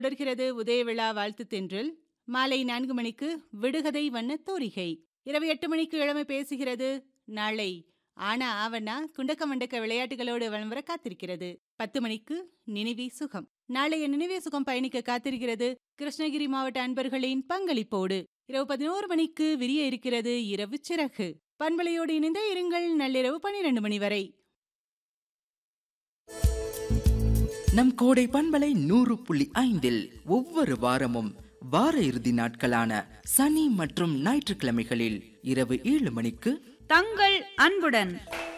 தொடர்கிறது உதயவிழா வாழ்த்து தென்றல் மாலை நான்கு மணிக்கு விடுகதை வண்ண தோரிகை இரவு எட்டு மணிக்கு இளமை பேசுகிறது நாளை ஆனா ஆவண்ணா குண்டக்க மண்டக்க விளையாட்டுகளோடு வலம் வர காத்திருக்கிறது பத்து மணிக்கு நினைவே சுகம் நாளைய நினைவே சுகம் பயணிக்க காத்திருக்கிறது கிருஷ்ணகிரி மாவட்ட அன்பர்களின் பங்களிப்போடு இரவு பதினோரு மணிக்கு விரிய இருக்கிறது இரவு சிறகு பண்பலையோடு இணைந்த இருங்கள் நள்ளிரவு பன்னிரண்டு மணி வரை நம் கோடை பண்பலை நூறு புள்ளி ஐந்தில் ஒவ்வொரு வாரமும் வார இறுதி நாட்களான சனி மற்றும் ஞாயிற்றுக்கிழமைகளில் இரவு ஏழு மணிக்கு தங்கள் அன்புடன்